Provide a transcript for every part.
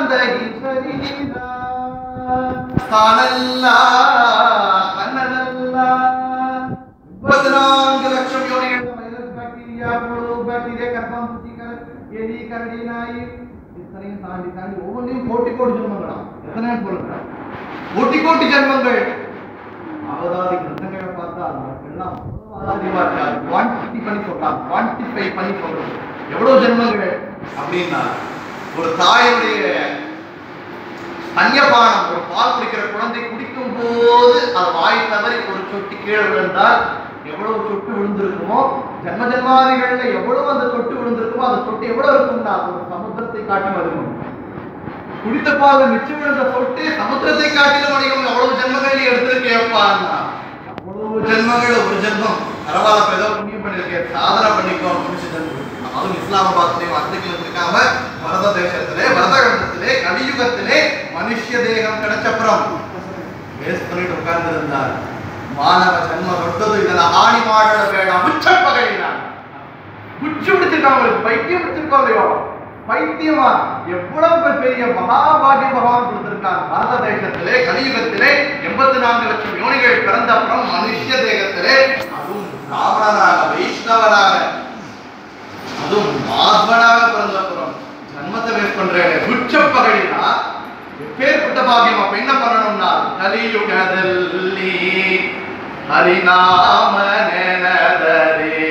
கந்தகி சரீரா தானல்ல தன்னதல்ல முப்பத்தி நான்கு லட்சம் யோனிகள் வைரஸ் பாக்டீரியா புழு பாக்டீரியா கர்ப்பம் புத்திகர் எலி கரடி நாய் இத்தனையும் தாண்டி தாண்டி ஒவ்வொன்றையும் கோட்டி கோடி ஜென்மங்களாம் எத்தனை சொல்லுங்க கோட்டி கோட்டி ஜென்மங்கள் அவதாதி கிரந்தங்களை பார்த்தா எல்லாம் குவான்டிட்டி பண்ணி சொல்றான் குவான்டிஃபை பண்ணி சொல்றது எவ்வளவு ஜென்மங்கள் அப்படின்னா ஒரு தாயுடைய தன்யபானம் ஒரு பால் குடிக்கிற குழந்தை குடிக்கும் போது அது வாய் தவறி ஒரு சொட்டு கீழே விழுந்தால் எவ்வளவு சொட்டு விழுந்திருக்குமோ ஜென்ம ஜென்மாதிகள்ல எவ்வளவு அந்த சொட்டு விழுந்திருக்குமோ அந்த சொட்டு எவ்வளவு இருக்கும்னா அது ஒரு சமுத்திரத்தை காட்டி வருகும் குடித்த பால் மிச்சம் விழுந்த சொட்டு சமுத்திரத்தை காட்டிலும் அதிகம் எவ்வளவு ஜென்மங்கள் நீ எடுத்திருக்கேப்பான்னா அவ்வளவு ஜென்மங்கள் ஒரு ஜென்மம் பரவாயில்ல இப்ப ஏதோ புண்ணியம் பண்ணிருக்கேன் சாதனை பண்ணிக்கோ முடிச்ச ஜென்மம் அதுவும் இஸ்லாமாபாத்லயும் அர்த்தத்தில் இருக்காம பரத தேசத்திலே பரதகண்டத்திலே கலியுகத்திலே மனுஷ தேகம் கிடைச்சப்புறம் வேஸ்ட் பண்ணிட்டு உட்கார்ந்து இருந்தார் மாணவ ஜன்மம் தொட்டது இதுல ஆணி மாடல வேண்டாம் உச்ச பகையினார் குச்சி பிடிச்சிருக்காங்க அவங்களுக்கு பைத்தியம் பிடிச்சிருக்கோம் இல்லையோ பைத்தியமா எவ்வளவு பெரிய மகாபாகிய பகவான் கொடுத்திருக்கார் பாரத தேசத்திலே கலியுகத்திலே எண்பத்தி நான்கு லட்சம் யோனிகள் பிறந்த அப்புறம் மனுஷ தேகத்திலே அதுவும் பிராமணனாக வைஷ்ணவனாக அதுவும் மாத்மனாக பிறந்த அப்புறம் ஜன்மத்தை வேஸ்ட் பண்றேன் குச்ச பகடினா எப்பேற்பட்ட பாகியம் அப்ப என்ன பண்ணணும்னா கலியுகದಲ್ಲಿ ಹರಿನಾಮ ನೆನದರೆ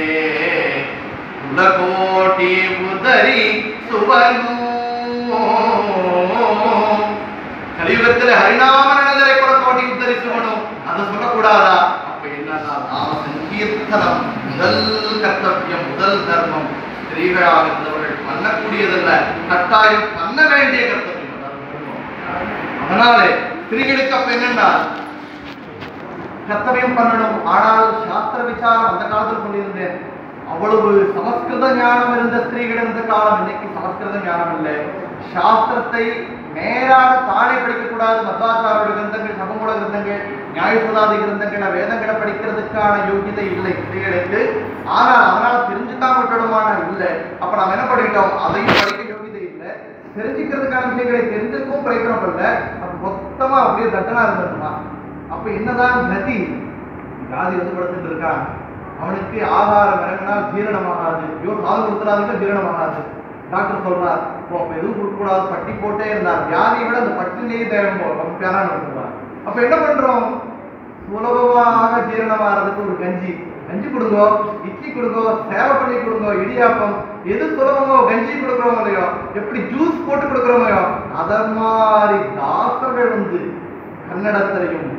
ಕುಲಕೋಟಿ ಉದರಿ ಸುವನು கலியுகத்துல ஹரிநாம நினைதரை குலக்கோட்டி உத்தரிசுவனும் அதை சொல்லக்கூடாதா அப்ப என்னன்னா நாம சங்கீர்த்தனம் முதல் கர்த்தவியம் முதல் தர்மம் ஸ்திரீகளாக இருந்தவர்கள் பண்ணக்கூடியதல்ல கட்டாயம் பண்ண வேண்டிய கர்த்தவியம் அதாவது தர்மம். அதனாலே ஸ்திரீகளுக்கு அப்ப என்னன்னா கர்த்தவியம் பண்ணணும் ஆனால் சாஸ்திர விசாரம் அந்த காலத்தில் பண்ணியிருந்தேன் அவ்வளவு சமஸ்கிருத ஞானம் இருந்த ஸ்திரீகள் இருந்த காலம் இன்னைக்கு சமஸ்கிருத ஞானம் இல்லை சாஸ்திரத்தை நேராக தானே படிக்கக்கூடாது மத்வாச்சாரோட கிரந்தங்கள் சமமூல கிரந்தங்கள் நியாயசுதாதி கிரந்தங்களை வேதங்களை படிக்கிறதுக்கான யோகியதை இல்லை ஸ்திரீகளுக்கு ஆனால் அதனால தெரிஞ்சுதான் விட்டுடுமான இல்லை அப்ப நாம என்ன பண்ணிட்டோம் அதையும் படிக்க யோகியதை இல்லை தெரிஞ்சுக்கிறதுக்கான விஷயங்களை தெரிஞ்சிருக்கும் பிரயத்தனம் இல்லை அப்ப மொத்தமா அப்படியே தட்டனா இருந்துருமா அப்ப என்னதான் கதி ஜாதி வந்து படுத்துட்டு இருக்கான் அவனுக்கு ஆகாரம் இறங்கினால் ஜீரணமாகாது ஐயோ சாதம் கொடுத்துறாதுக்கு ஜீரணமாகாது டாக்டர் சொல்றார் ஓ அப்ப எதுவும் கொடுக்கக்கூடாது பட்டி போட்டே இருந்தார் வியாதியை விட அந்த பட்டினியே தேவைப்போ ரொம்ப பேரான சொல்றார் அப்ப என்ன பண்றோம் சுலபமாக ஜீரணமாகிறதுக்கு ஒரு கஞ்சி கஞ்சி கொடுங்கோ இட்லி கொடுங்கோ சேவை பண்ணி கொடுங்கோ இடியாப்பம் எது சுலபமோ கஞ்சி கொடுக்குறோமோ இல்லையோ எப்படி ஜூஸ் போட்டு கொடுக்குறோமையோ அத மாதிரி தாசர்கள் வந்து கன்னடத்திலையும்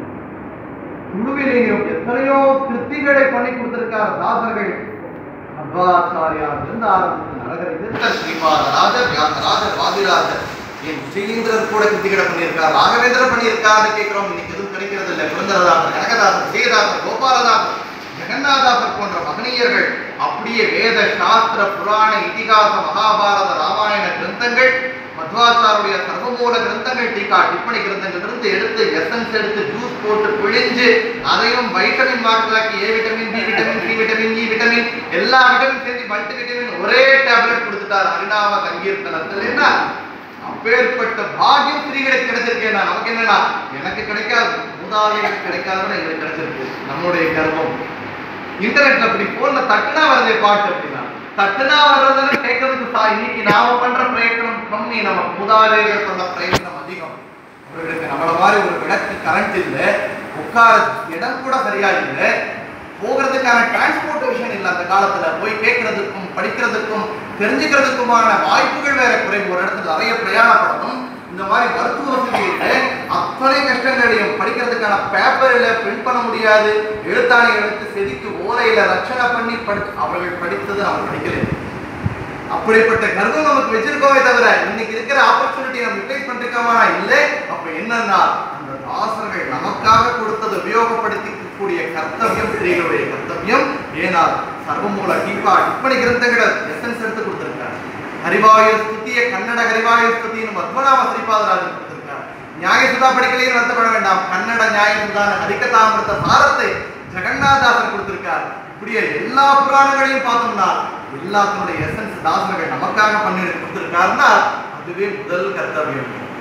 குழுவிலேயும் எத்தனையோ கிருத்திகளை பண்ணி கொடுத்திருக்கார் தாசர்கள் அத்வாச்சாரியார் இருந்து ஆரம்பித்து நரகர் எதிர்த்த ஸ்ரீபாதராஜர் வியாசராஜர் வாதிராஜர் என் ஸ்ரீலேந்திரர் கூட கிருத்திகளை பண்ணியிருக்கார் ராகவேந்திரர் பண்ணியிருக்காருன்னு கேட்கிறோம் இன்னைக்கு எதுவும் கிடைக்கிறது இல்லை புரந்தரதாசர் கனகதாசர் ஜெயதாசர் கோபாலதாசர் ஜெகநாதாசர் போன்ற மகனீயர்கள் அப்படியே வேத சாஸ்திர புராண இதிகாச மகாபாரத ராமாயண கிரந்தங்கள் மத்வாச்சாருடைய சர்வமூல கிரந்தங்கள் டீகா டிப்பணி கிரந்தங்கள் இருந்து எடுத்து எசன்ஸ் எடுத்து ஜூஸ் போட்டு பிழிஞ்சு அதையும் வைட்டமின் மாற்றலாக்கி A vitamin B vitamin C vitamin E vitamin எல்லா விட்டமின் சேர்ந்து மல்டி விட்டமின் ஒரே டேப்லெட் கொடுத்துட்டார் ஹரிநாம சங்கீர்த்தனத்தில் என்ன அப்பேற்பட்ட பாக்கியம் ஸ்திரீகளுக்கு கிடைச்சிருக்கேன் நமக்கு என்னன்னா எனக்கு கிடைக்காது மூதாதைகளுக்கு கிடைக்காதுன்னு எங்களுக்கு கிடைச்சிருக்கு நம்மளுடைய கர்மம் இன்டர்நெட்ல அப்படி போன்ல தட்டுனா வருதே பாட்டு அப்படின்னா தட்டுனா வர்றதுன்னு கேட்கறதுக்கு சா இன்னைக்கு நாம பண்ற பிரயத்தனம் கம்மி நம்ம மூதாதையர்கள் பண்ண பிரயத்தனம் அதிகம் அவர்களுக்கு நம்மள மாதிரி ஒரு விளக்கு கரண்ட் இல்லை உட்கார இடம் கூட சரியா இல்லை போகிறதுக்கான டிரான்ஸ்போர்ட்டேஷன் இல்லை அந்த காலத்துல போய் கேட்கறதுக்கும் படிக்கிறதுக்கும் தெரிஞ்சுக்கிறதுக்குமான வாய்ப்புகள் வேற குறைவு ஒரு இடத்துல நிறைய பிரயாணப்படணும் இந்த மாதிரி மருத்துவ வசதியில அத்தனை கஷ்டங்களையும் படிக்கிறதுக்கான பேப்பர்ல பிரிண்ட் பண்ண முடியாது எழுத்தாணி எடுத்து செதுக்கி ஓலையில ரச்சனை பண்ணி படி அவர்கள் படித்தது நம்ம படிக்கல அப்படிப்பட்ட கர்வம் நமக்கு வச்சிருக்கோமே தவிர இன்னைக்கு இருக்கிற ஆப்பர்ச்சுனிட்டி நம்ம யூட்டிலைஸ் பண்ணிருக்கோமா இல்லை அப்ப என்னன்னா அந்த தாசர்கள் நமக்காக கொடுத்தது உபயோகப்படுத்திக்கூடிய கர்த்தவியம் ஸ்திரீகளுடைய கர்த்தவியம் ஏனால் சர்வமூல கீபா டிப்பணி கிரந்தங்களை எசன்ஸ் எடுத்து கொடுத்திருக்காரு ஹரிவாயு ஸ்துதிய கன்னட ஹரிவாயு ஸ்துதின்னு பத்மநாப ஸ்ரீபாதராஜன் கொடுத்திருக்கார் நியாயசுதா படிக்கலையும் வருத்தப்பட வேண்டாம் கன்னட நியாயசுதான ஹரிகதாமிருத்த சாரத்தை ஜெகநாதாசன் கொடுத்திருக்கார் இப்படியே எல்லா புராணங்களையும் பார்த்தோம்னா எல்லாத்தினுடைய எசன்ஸ் தாசர்கள் நமக்காக பண்ணி கொடுத்திருக்காருன்னா அதுவே முதல் கர்த்தவியம்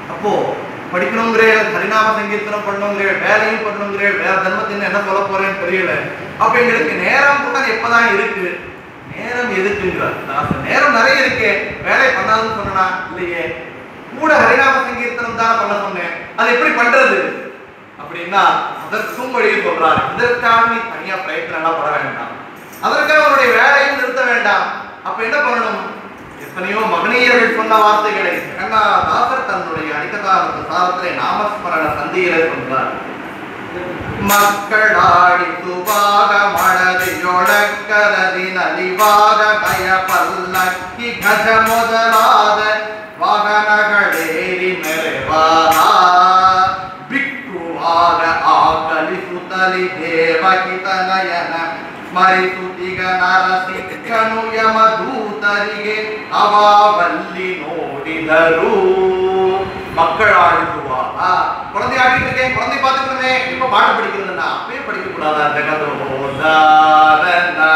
அப்போ படிக்கணுங்கிற ஹரிநாம சங்கீர்த்தனம் பண்ணணுங்கிற வேலையும் பண்ணணுங்கிற வேற தர்மத்தின் என்ன சொல்ல போறேன்னு தெரியல அப்ப எங்களுக்கு நேரம் கூட எப்பதான் இருக்கு நேரம் எதுக்குங்கிறார் தாசன் நேரம் நிறைய இருக்கு வேலை பண்ணாதுன்னு சொன்னா இல்லையே கூட ஹரிநாம சங்கீர்த்தனம் தான் பண்ண சொன்னேன் அது எப்படி பண்றது அப்படின்னா அதற்கும் வழியை சொல்றாரு இதற்காக நீ தனியா பிரயத்தனம் எல்லாம் பட வேண்டாம் அதற்காக அவருடைய வேலையும் நிறுத்த வேண்டாம் அப்ப என்ன பண்ணணும் எத்தனையோ மகனீயர்கள் சொன்ன வார்த்தைகளை ஜெகநாதாசர் தன்னுடைய அடிக்கதாரத்த சாரத்திலே நாமஸ்மரண சந்தியிலே சொல்றார் மக்களாடி துவாக மனதியொழக்கரதி நலிவாக ಭಯ ಪಲ್ಲಕ್ಕಿ ಗಜ ಮೊದಲಾದ ವಾಹನಗಳೇರಿ ಮೆರೆವಾರ ಬಿಕ್ಕುವಾಗ ಆಕಲಿಸುತ್ತಲಿ ದೇವಕಿತನಯನ ಸ್ಮರಿಸುತ್ತಿಗ ನರಸಿಕ್ಕನು ಯಮದೂತರಿಗೆ ಅವಾವಲ್ಲಿ ನೋಡಿದರು மக்கள் ஆழ்த்துவா குழந்தை ஆடிட்டு இருக்கேன் குழந்தை பார்த்துக்கிறேன் இப்ப பாட்டு படிக்கிறதுன்னா அப்பயே படிக்க கூடாதா ஜெகதோதாரணா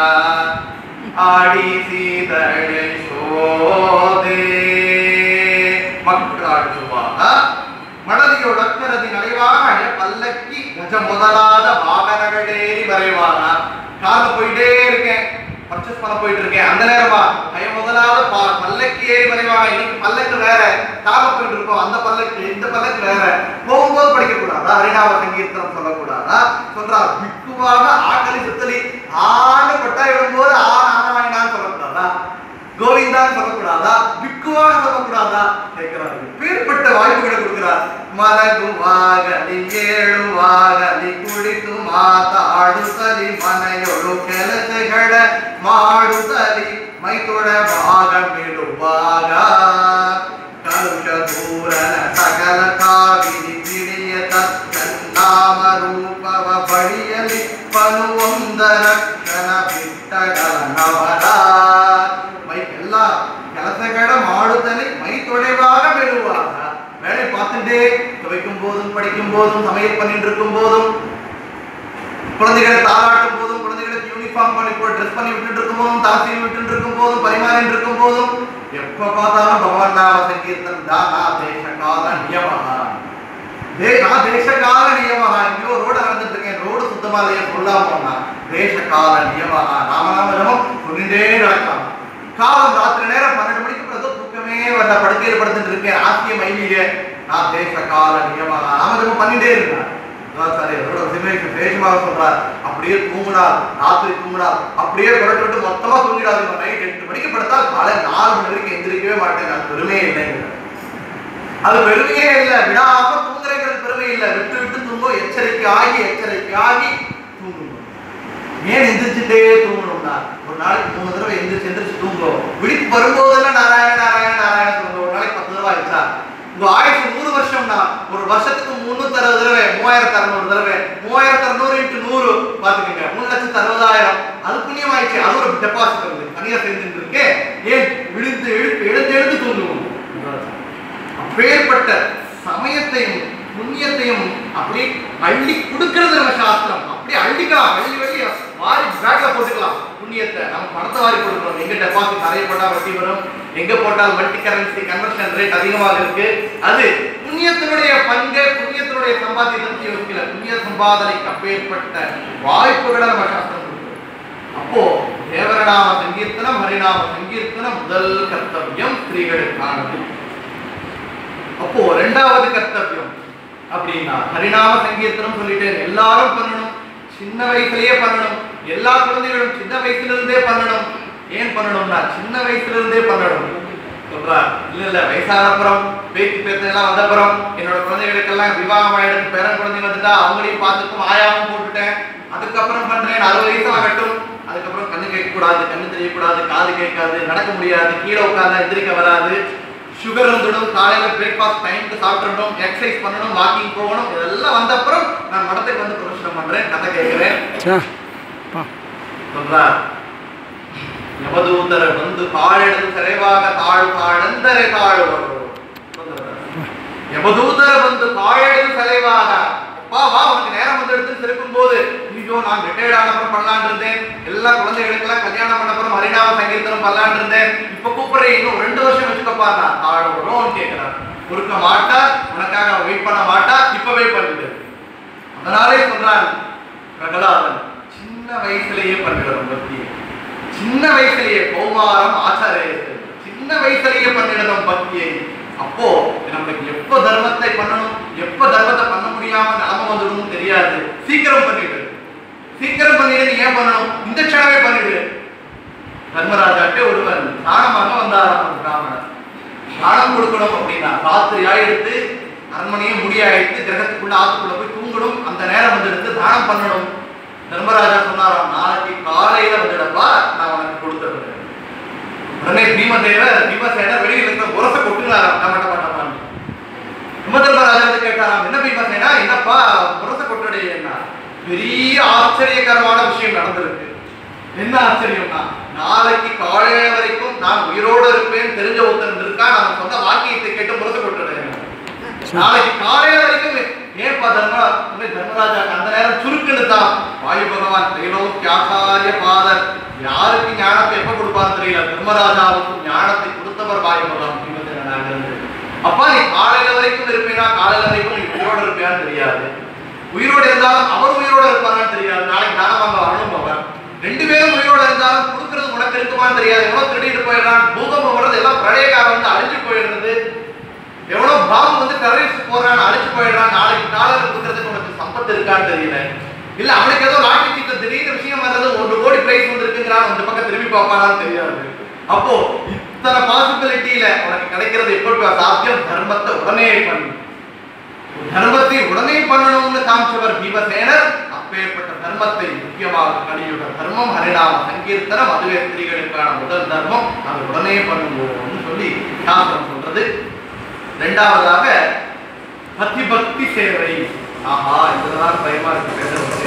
ஆடி சீதழை சோதே மக்கள் ஆழ்த்துவா மனதியோட அக்கரதி நலைவாக பல்லக்கி கஜ முதலாத வாகனங்களேறி வரைவாக கார்ல போயிட்டே இருக்கேன் பர்ச்சேஸ் பண்ண போயிட்டு இருக்கேன் அந்த நேரமா கை முதலாவது பா- பல்லக்கு ஏறி வரைவாங்க இன்னைக்கு பல்லக்கு வேற கார்ல போயிட்டு இருக்கோம் அந்த பல்லக்கு இந்த பல்லக்கு வேற போகும்போது படிக்க கூடாதா ஹரிநாம சங்கீர்த்தனம் சொல்லக்கூடாதா சொல்றா பிக்குவாக ஆக்களி சுத்தலி ஆண்டு கொட்டாய் விடும்போது ஆ நாராயணான்னு சொல்லக்கூடாதா கோவிந்தான்னு சொல்லக்கூடாதா பிக்குவாக சொல்லக்கூடாதா கேட்கிறாரு பேர்பட்ட வாய்ப்புகளை கொடுக்கிறார் ಮಲಗುವಾಗಲಿ ಏಳುವಾಗಲಿ ಕುಳಿತು ಮಾತಾಡುತ್ತಲಿ ಮನೆಯೊಳು ಕೆಲಸಗಳ ಮಾಡುತ್ತಲಿ ಮೈ ತೊಡವಾಗ ಬಿಡುವಾಗ ಕಲುಷ ದೂರನ ಸಕಲ ಕಾವಿರಿ ಪಿಡಿಯ ತನ್ನಾಮ ರೂಪವ ಬಳಿಯಲಿ ಪನುವೊಂದರ ಕ್ಷಣ ಬಿಟ್ಟಗಲನವರ ಮೈ ಎಲ್ಲ ಕೆಲಸಗಳ ಮಾಡುತ್ತಲೇ ಮೈ ತೊಡೆವಾಗ ಬಿಡುವಾಗ வேலை பார்த்துட்டே துவைக்கும் போதும் படிக்கும் போதும் சமையல் பண்ணிட்டு இருக்கும் போதும் குழந்தைகளை தாளாட்டும் போதும் குழந்தைகளுக்கு யூனிஃபார்ம் பண்ணி போட்டு ட்ரெஸ் பண்ணி விட்டுட்டு இருக்கும் போதும் தாசி விட்டுட்டு இருக்கும் போதும் பரிமாறிட்டு இருக்கும் போதும் எப்ப பார்த்தாலும் பகவான் நாம சங்கீர்த்தனம் தானா தேச கால நியமகா தே நான் தேச கால நியமகா எங்கேயோ ரோட நடந்துட்டு இருக்கேன் ரோடு சுத்தமா இல்லையா சொல்லாம போனா தேச கால நியமகா நாம நாம ஜபம் சொல்லிட்டே நடக்கலாம் காலம் ராத்திரி நேரம் பன்னெண்டு மணிக்கு பிறகு தூக்கமே வந்த படுக்கையில் படுத்துட்டு இருக்கேன் ஆசிய மைலியே நான் தேச கால நியமகா நாம ஜபம் பண்ணிட்டே இருக்கேன் அதான் சார் இதோட சிம்மேஷன் தேசமாக சொல்றார் அப்படியே தூங்குனார் ராத்திரி தூங்குனார் அப்படியே குறைச்சு விட்டு மொத்தமா தூங்கிடாதீங்க நைட் எட்டு மணிக்கு படுத்தா காலை நாலு மணி வரைக்கும் எந்திரிக்கவே மாட்டேன் அது பெருமையே இல்லைங்க அது பெருமையே இல்லை விடாம தூங்குறேங்கிறது பெருமை இல்லை விட்டு விட்டு தூங்கும் எச்சரிக்கை ஆகி எச்சரிக்கை ஆகி தூங்கணும் ஏன் எந்திரிச்சுட்டே தூங்கணும்னா ஒரு நாளைக்கு மூணு தடவை எந்திரிச்சு எந்திரிச்சு தூங்கும் விழிப்பு வரும்போதெல்லாம் நாராயண நாராயண நாராயண சொல்லுங்க ஒரு நாளைக்கு பத்து தடவை ஆயிடுச்சா உங்க ஆயுசு நூறு வருஷம்னா ஒரு வருஷத்துக்கு முன்னூத்தி அறுபது தடவை மூவாயிரத்தி அறுநூறு தடவை மூவாயிரத்தி அறுநூறு இன்ட்டு நூறு பாத்துக்கோங்க மூணு லட்சத்து அறுபதாயிரம் அது புண்ணியம் ஆயிடுச்சு அது ஒரு டெபாசிட் வருது தனியா செஞ்சுட்டு இருக்கே ஏன் விழுந்து எழுத்து எழுந்து எழுந்து தூங்குவோம் அப்பேற்பட்ட சமயத்தையும் புண்ணியத்தையும் அப்படியே அள்ளி கொடுக்கிறது நம்ம சாஸ்திரம் அப்படியே அள்ளிக்கலாம் அள்ளி வள்ளி வாரி பேக்ல போட்டுக்கலாம் புண்ணியத்தை நம்ம பணத்தை வாரி கொடுக்கணும் எங்க டெபாசிட் நிறைய போட்டா வட்டி வரும் எங்க போட்டால் மல்டி கரன்சி கன்வர்ஷன் ரேட் அதிகமாக இருக்கு அது புண்ணியத்தினுடைய பங்கு புண்ணியத்தினுடைய சம்பாத்தியத்தை பத்தி யோசிக்கல புண்ணிய சம்பாதனைக்கு அப்பேற்பட்ட வாய்ப்புகளை நம்ம சாஸ்திரம் கொடுக்குது அப்போ தேவரநாம சங்கீர்த்தனம் ஹரிநாம சங்கீர்த்தனம் முதல் கர்த்தவியம் ஸ்திரீகளுக்கானது அப்போ ரெண்டாவது கர்த்தவியம் அப்படின்னா ஹரிநாம சங்கீர்த்தனம் சொல்லிட்டேன் எல்லாரும் பண்ணணும் சின்ன வயசுலயே பண்ணணும் எல்லா குழந்தைகளும் சின்ன வயசுல இருந்தே பண்ணணும் ஏன் பண்ணணும்னா சின்ன வயசுல இருந்தே பண்ணணும் சொல்றா இல்ல இல்ல வயசான அப்புறம் பேச்சு பேச்சு எல்லாம் வந்த அப்புறம் என்னோட குழந்தைகளுக்கெல்லாம் விவாகம் ஆயிடுச்சு பேரன் குழந்தைங்க வந்துட்டா அவங்களையும் பார்த்துக்கும் ஆயாவும் போட்டுட்டேன் அதுக்கப்புறம் பண்றேன் அறுபது வயசு ஆகட்டும் அதுக்கப்புறம் கண்ணு கேட்க கூடாது கண்ணு தெரியக்கூடாது காது கேட்காது நடக்க முடியாது கீழே உட்கார்ந்தா எந்திரிக்க வராது சுகர் வந்துடும் காலையில பிரேக்ஃபாஸ்ட் டைம்க்கு சாப்பிடணும் எக்ஸசைஸ் பண்ணணும் வாக்கிங் போகணும் இதெல்லாம் வந்த அப்புறம் நான் மடத்துக்கு வந்து பிரதர்ஷனம் பண்றேன் கதை கேட்கிறேன் ச்சே, பா சொல்றார் யமதூதர வந்து காழெடுத்து சிறைவாக தாழ் காழந்தரை தாழுவரோ யமதூதர வந்து காழெடுத்து சிறைவாக அப்பா வா உனக்கு நேரம் வந்து எடுத்து திருப்பும் போது ஐயோ நான் ரிட்டையர்ட் ஆனப்புறம் பண்ணலான் இருந்தேன் எல்லா குழந்தைகளுக்கெல்லாம் கல்யாணம் பண்ணப்புறம் ஹரிநாம சங்கீர்த்தனம் பண்ணலான் இருந்தேன் இப்ப கூப்பிடுறேன் இன்னும் ரெண்டு வருஷம் வச்சுக்கப்பா நான் தாழ்வுறோம் கேட்கிறார் பொறுக்க மாட்டா உனக்காக வெயிட் பண்ண மாட்டா இப்பவே பண்ணிடு அதனாலே சொல்றான் பிரகலாதன் சின்ன வயசுலயே பண்ணிடணும் பக்தியை சின்ன வயசுலயே கௌமாரம் ஆச்சாரியத்தை சின்ன வயசுலயே பண்ணிடணும் பக்தியை அப்போ நம்மளுக்கு எப்ப தர்மத்தை பண்ணணும் எப்ப தர்மத்தை பண்ண முடியாம நிலம வந்துடும் தெரியாது சீக்கிரம் பண்ணிடு சீக்கிரம் பண்ணிடு நீ ஏன் பண்ணணும் இந்த க்ஷணமே பண்ணிடு தர்மராஜாட்டே ஒருவன் தானமாக வந்தாராம் ஒரு பிராமணர் தானம் கொடுக்கணும் அப்படின்னா ராத்திரி ஆயிடுத்து அரண்மனையே முடியாயிடுத்து கிரகத்துக்குள்ள ஆத்துக்குள்ள போய் தூங்கணும் அந்த நேரம் வந்து எடுத்து தானம் பண்ணணும் தர்மராஜா சொன்னாராம் நாளைக்கு காலையில வந்துடப்பா நான் உனக்கு கொடுத்துருவேன் உடனே பீமதேவர் பீமசேனர் வெளியில் இருக்கிற உரச கொட்டுனாராம் டமாட்ட மாட்டமான்னு யமதர்மராஜா வந்து கேட்டாராம் என்ன பீமசேனா என்னப்பா உரச கொட்டுடைய என்ன பெரிய ஆச்சரியகரமான விஷயம் நடந்திருக்கு என்ன ஆச்சரியம்னா நாளைக்கு காலையில வரைக்கும் நான் உயிரோடு இருப்பேன் தெரிஞ்ச ஒருத்தன் இருக்கா நான் சொந்த வாக்கியத்தை கேட்டு முரசு கொட்டுறேன் நாளைக்கு காலையில வரைக்கும் ஏன்பா தர்மரா உடனே தர்மராஜாக்கு அந்த நேரம் சுருக்குன்னு தான் வாயு பகவான் திரைலோக்கியாச்சாரிய பாதர் யாருக்கு ஞானத்தை எப்ப கொடுப்பான்னு தெரியல தர்மராஜாவுக்கு ஞானத்தை கொடுத்தவர் வாயு பகவான் பீமசேனனாக இருந்து. அப்பா நீ காலையில வரைக்கும் இருப்பேனா காலையில வரைக்கும் நீ உயிரோடு இருப்பியான்னு தெரியாது உயிரோடு இருந்தாலும் அவர் உயிரோடு இருப்பாரான்னு தெரியாது நாளைக்கு தானமாக வரணும் அவர் ரெண்டு பேரும் உயிரோடு இருந்தாலும் கொடுக்கறது உனக்கு இருக்குமான்னு தெரியாது எவ்வளவு திருடிட்டு போயிடுறான் பூகம்பம் வர்றது எல்லாம் பிரளயக்காரன் வந்து அழிஞ்சு போயிடுறது எவ்வளவு பாம்பு வந்து டெரரிஸ்ட் போறான் அழிச்சு போயிடுறான் நாளைக்கு காலையில கொடுக்கறதுக்கு உனக்கு சம்பத்து இருக்கான்னு தெரியல இல்ல அவனுக்கு ஏதோ லாட்டரி சீட்டு திடீர்னு விஷயம் வர்றது ஒரு கோடி பிரைஸ் வந்திருக்குங்கிறான் அந்த பக்கம் திரும்பி பார்ப்பானான்னு தெரியாது அப்போ இத்தனை பாசிபிலிட்டியில உனக்கு கிடைக்கிறது எப்படி சாத்தியம் தர்மத்தை உடனே பண்ணு தர்மத்தை உடனே பண்ணணும்னு காமிச்சவர் பீமசேனர் அப்பேற்பட்ட தர்மத்தை முக்கியமாக கலியுக தர்மம் ஹரிநாம சங்கீர்த்தனம் அதுவே ஸ்திரீகளுக்கான முதல் தர்மம் அது உடனே பண்ணுவோம்னு சொல்லி சாஸ்திரம் சொல்றது ரெண்டாவதாக பதிபக்தி சேவை ஆஹா இதுதான் பயமா இருக்கு பேசுறது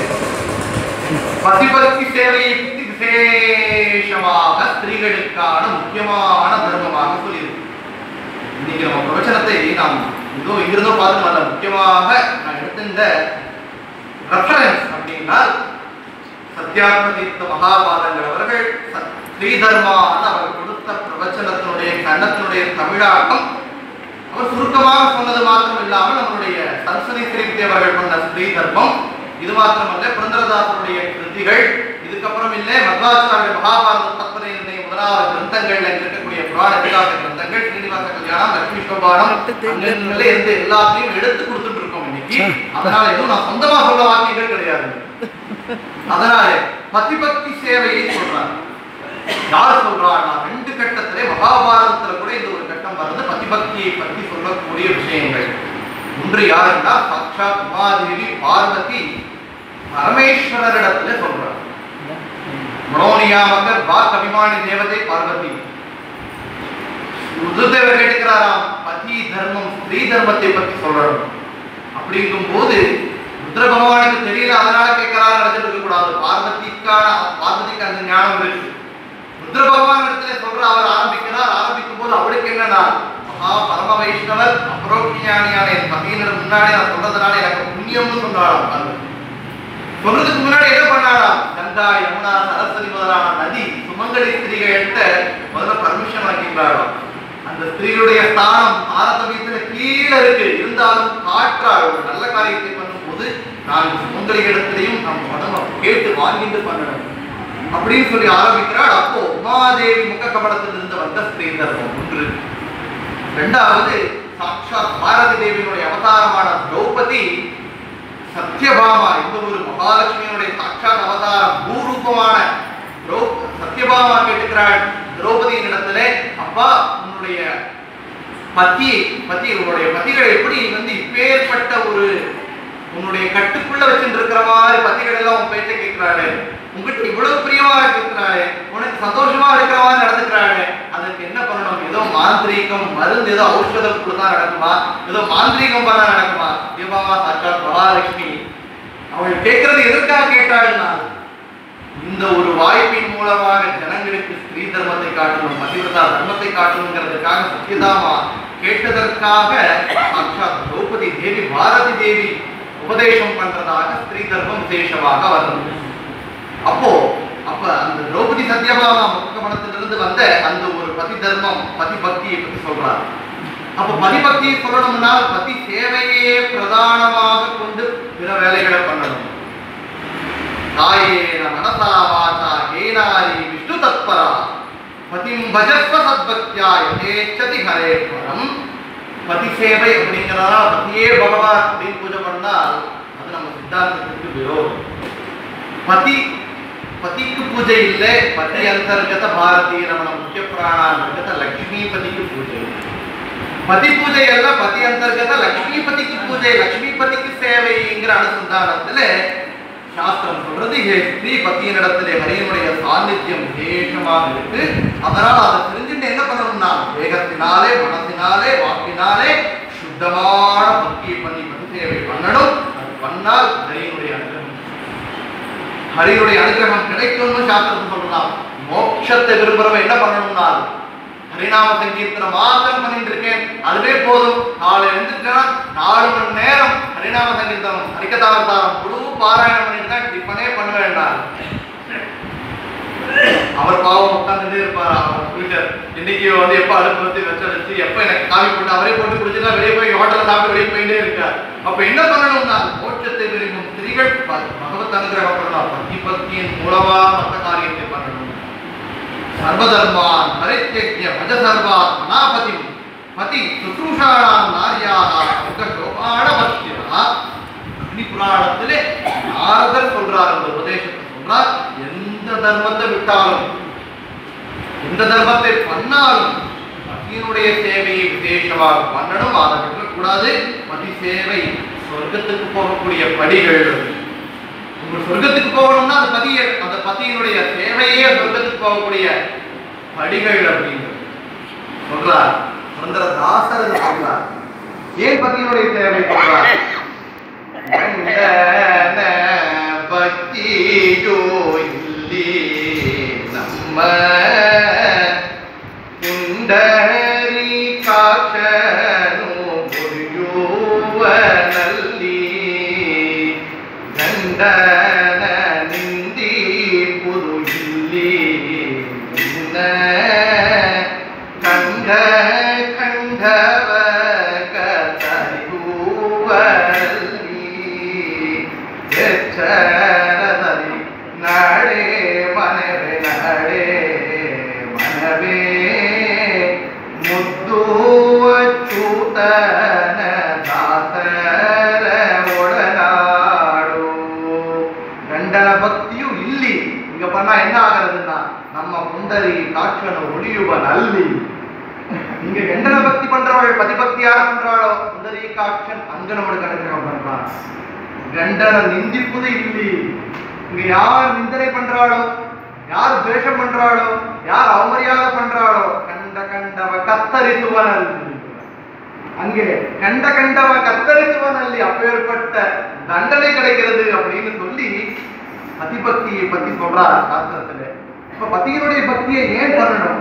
பதிபக்தி சேவையை பற்றி விசேஷமாக ஸ்திரீகளுக்கான முக்கியமான தர்மமாக சொல்லியிருக்கு இன்னைக்கு நம்ம பிரவச்சனத்தை நாம் இதோ இங்கிருந்தோ பார்த்து நல்ல முக்கியமாக நான் எடுத்திருந்த ரெஃபரன்ஸ் அப்படின்னா சத்யாத்ம தீர்த்த மகாபாதங்கள் அவர்கள் ச- ஸ்ரீதர்மான அவர் கொடுத்த பிரவச்சனத்தினுடைய கண்ணத்தினுடைய தமிழாக்கம் அவர் சுருக்கமாக சொன்னது மாத்திரம் இல்லாமல் நம்முடைய சரஸ்வதி ஸ்ரீமதி அவர்கள் பண்ண ஸ்ரீ தர்மம் இது மாத்திரமல்ல புரந்தரதாசருடைய கிருதிகள் இதுக்கப்புறம் இல்லை மத்வாச்சாரிய மகாபாரத தத்வரை நிர்ணய முதலாவது கிரந்தங்கள்ல இருக்கக்கூடிய புராண இதிகாச கிரந்தங்கள் ஸ்ரீனிவாச கல்யாணம் லட்சுமி சோபானம் அங்கங்கள்ல இருந்து எல்லாத்தையும் எடுத்து கொடுத்துட்டு இருக்கோம் இன்னைக்கு அதனால எதுவும் நான் சொந்தமா சொல்ல வாக்கியங்கள் கிடையாது அதனால பதிபக்தி சேவையை சொல்றாங்க யார் சொல்றாங்கன்னா ரெண்டு கட்டத்திலே மகாபாரதத்துல கூட இந்த ஒரு கட்டம் வருது பதிபக்தியை பற்றி சொல்லக்கூடிய விஷயங்கள் ஒன்று யாருன்னா சாட்சாத் உமாதேவி பார்வதி பரமேஸ்வரரிடத்துல சொல்றார் மனோனியாமகர் வாக் அபிமானி தேவதை பார்வதி ருதுதேவர் கேட்டுக்கிறாராம் பதி தர்மம் ஸ்திரீ தர்மத்தை பத்தி சொல்றோம் அப்படிங்கும் போது ருத்ர பகவானுக்கு தெரியல அதனால கேட்கிறாரு நினைச்சிட்டு இருக்க கூடாது பார்வதிக்கான பார்வதிக்கு அந்த ஞானம் இருக்கு ருத்ர பகவான் இடத்துல சொல்ற அவர் ஆரம்பிக்கிறார் ஆரம்பிக்கும் போது அவளுக்கு என்னன்னா மகா பரம வைஷ்ணவர் அபரோக்ஞானியான என் பகையினர் முன்னாடி நான் சொல்றதுனால எனக்கு புண்ணியம்னு சொன்னாராம் பார்வதி சொல்றதுக்கு முன்னாடி என்ன பண்ணாராம் கங்கா யமுனா சரஸ்வதி முதலான நதி சுமங்கலி ஸ்திரீகள்கிட்ட முதல்ல பர்மிஷன் வாங்கிக்கிறாராம் அந்த ஸ்திரீகளுடைய ஸ்தானம் ஆரதமயத்துல கீழே இருக்கு இருந்தாலும் காற்றால் ஒரு நல்ல காரியத்தை பண்ணும்போது நான் சுமங்கலிகளிடத்திலையும் நம் மனம் கேட்டு வாங்கிட்டு பண்ணணும் அப்படின்னு சொல்லி ஆரம்பிக்கிறாள் அப்போ உமாதேவி முக கபடத்திலிருந்து வந்த ஸ்திரீ தர்மம் ஒன்று ரெண்டாவது சாட்சாத் பாரதி தேவியினுடைய அவதாரமான திரௌபதி சத்யபாமா இந்த ஒரு மகாலட்சுமியினுடைய சாட்சாத் அவதாரம் பூரூபமான திரௌ- சத்யபாமா கேட்டுக்கிறாள் திரௌபதியின் இடத்துல அப்பா உன்னுடைய பத்தி பத்தி உன்னுடைய பத்திகள் எப்படி வந்து இப்பேற்பட்ட ஒரு உன்னுடைய கட்டுக்குள்ள வச்சுட்டு இருக்கிற மாதிரி பத்திகள் எல்லாம் உன் பேச்சை கேட்கிறாளே உங்ககிட்ட இவ்வளவு பிரியமா இருக்கிறாளே உனக்கு சந்தோஷமா இருக்கிற மாதிரி நடந்துக்கிறாளே அதுக்கு என்ன பண்ணணும் ஏதோ மாந்திரீகம் மருந்து ஏதோ ஔஷதம் கொடுத்தா நடக்குமா ஏதோ மாந்திரீகம் பண்ணா நடக்குமா தீபாவா சாட்சாத் மகாலட்சுமி அவள் கேட்கறது எதற்காக கேட்டாள்னா இந்த ஒரு வாய்ப்பின் மூலமாக ஜனங்களுக்கு ஸ்திரீ தர்மத்தை காட்டணும் பதிவிரதா தர்மத்தை காட்டணுங்கிறதுக்காக சத்யதாமா கேட்டதற்காக சாட்சாத் திரௌபதி தேவி பாரதி தேவி உபதேசம் பண்றதாக ஸ்திரீ தர்மம் விசேஷமாக வருது அப்போ அப்ப அந்த திரௌபதி சத்யபாமா முக்கமணத்திலிருந்து வந்த அந்த ஒரு பதி தர்மம் பதி பக்தியை பத்தி சொல்றார் அப்ப பதிபக்தியை சொல்லணும்னா பதி சேவையே பிரதானமாக கொண்டு பிற வேலைகளை பண்ணணும் காயேன மனசா வாசா கேனாரி விஷ்ணு தத்பரா பதிம் பஜஸ்வ சத்பக்தியா யதேச்சதி ஹரே பரம் பதி சேவை அப்படிங்கிறதா பத்தியே பகவான் அப்படின்னு பூஜை பண்ணால் அது நம்ம சித்தாந்தத்துக்கு விரோதம் பதி ಪತಿಗೆ ಪೂಜೆ ಇಲ್ಲೇ ಪತಿ ಅಂತರ್ಗತ ಭಾರತೀಯ ರಮಣ ಮುಖ್ಯ ಪ್ರಾಣ ಅಂತರ್ಗತ ಲಕ್ಷ್ಮೀಪತಿಗೆ ಪೂಜೆ ಇದೆ பதி பூஜை அல்ல பதி அந்தர்கத லக்ஷ்மிபதிக்கு பூஜை லக்ஷ்மிபதிக்கு சேவைங்கிற அனுசந்தானத்துல சாஸ்திரம் சொல்றது ஹே ஸ்ரீ பத்தியினிடத்திலே ஹரியனுடைய சாநித்தியம் விசேஷமாக இருக்கு அதனால் அதை தெரிஞ்சுட்டு என்ன பண்ணணும்னா வேகத்தினாலே மனத்தினாலே வாக்கினாலே சுத்தமான பக்தியை பண்ணி பதி சேவை பண்ணணும் அது பண்ணால் ஹரியனுடைய அனுகிரகம் ஹரியுடைய அனுகிரகம் கிடைக்கும்னு சாஸ்திரத்தை சொல்லலாம் மோட்சத்தை விரும்புறவன் என்ன பண்ணணும்னா ஹரிநாம சங்கீர்த்தனம் மாத்திரம் பண்ணிட்டு இருக்கேன் அதுவே போதும் காலை எழுந்துட்டா நாலு மணி நேரம் ஹரிநாம சங்கீர்த்தனம் ஹரிகதாவதாரம் முழு பாராயணம் பண்ணிட்டு டிஃபனே பண்ண வேண்டாம் அவர் பாவம் உட்காந்துட்டே இருப்பார் அவர் ஃபியூச்சர் இன்னைக்கு வந்து எப்ப அடுப்பு வந்து வச்சு வச்சு எப்ப எனக்கு காவி போட்டு அவரே போட்டு குடிச்சுட்டா வெளியே போய் ஹோட்டல்ல சாப்பிட்டு வெளியே போயிட்டே இருக்கார் அப்ப என்ன பண்ணணும்னா மோட்சத்தை விரும்பும் ஸ்திரீகள் ப- பகவத் அனுகிரகம் பண்ணலாம் பக்தி பக்தியின் மூலமா மற்ற காரியத்தை பண்ணணும் சர்வதர்மான் பரித்யஜ்ய பஜ சர்வாத் மனாபதி பதி சுசூஷாணாம் நாரியாக சோபான பக்தியா அக்னி புராணத்திலே நாரதர் சொல்றார் இந்த உபதேசத்தை சொல்றார் எந்த தர்மத்தை விட்டாலும் எந்த தர்மத்தை பண்ணாலும் பத்தியினுடைய சேவையை விசேஷமாக பண்ணணும் அதை விட்டுறக்கூடாது பதி சேவை சொர்க்கத்துக்கு போகக்கூடிய படிகள் உங்க சொர்க்கத்துக்கு போகணும்னா அந்த பதிய அந்த பத்தியினுடைய சேவையே சொர்க்கத்துக்கு போகக்கூடிய படிகள் அப்படிங்கிறது சொல்றார் சுந்தர தாசர் இதை சொல்றார் ஏன் பத்தியினுடைய சேவை சொல்றார் கண்டன பக்தியோ இல்லி நம்ம ಕುಂಡರಿ ಕಾಕ್ಷನು ಮುರಿಯುವನಲ್ಲಿ ಗಂಡನ ನಿಂದಿ ಪುದು ಇಲ್ಲಿ ನಿನ್ನ ಕಂಡ ಕಂಡವ ಕತರಿಯುವಲ್ಲಿ ಎಚ್ಚರದಲ್ಲಿ ನಾಳೆ ಮನವೇ ನಾಳೆ ಮನವೇ ಮುದ್ದು ಅಚ್ಚೂತನ ದಾಸರ ಒಡನಾಡು ಗಂಡನ ಭಕ್ತಿಯು ಇಲ್ಲಿ இங்க பண்ணா என்ன ஆகிறதுன்னா நம்ம புண்டரி காட்சன ஒளியுவன் அல்லி இங்க கண்டன பக்தி பண்றவள் பதிபக்தி யார பண்றாளோ புண்டரி காட்சன் அங்க நம்மளுக்கு அனுகிரகம் பண்றான் கண்டன நிந்திப்புது இல்லை இங்க யார் நிந்தனை பண்றாளோ யார் துவேஷம் பண்றாளோ யார் அவமரியாதை பண்றாளோ கண்ட கண்டவ கத்தரித்துவனல் அங்கே கண்ட கண்டவ கத்தரித்துவனல்லி அப்பேற்பட்ட தண்டனை கிடைக்கிறது அப்படின்னு சொல்லி பதிபக்தியை பத்தி சொல்றார் சாஸ்திரத்துல இப்ப பத்தியினுடைய பக்தியை ஏன் பண்ணணும்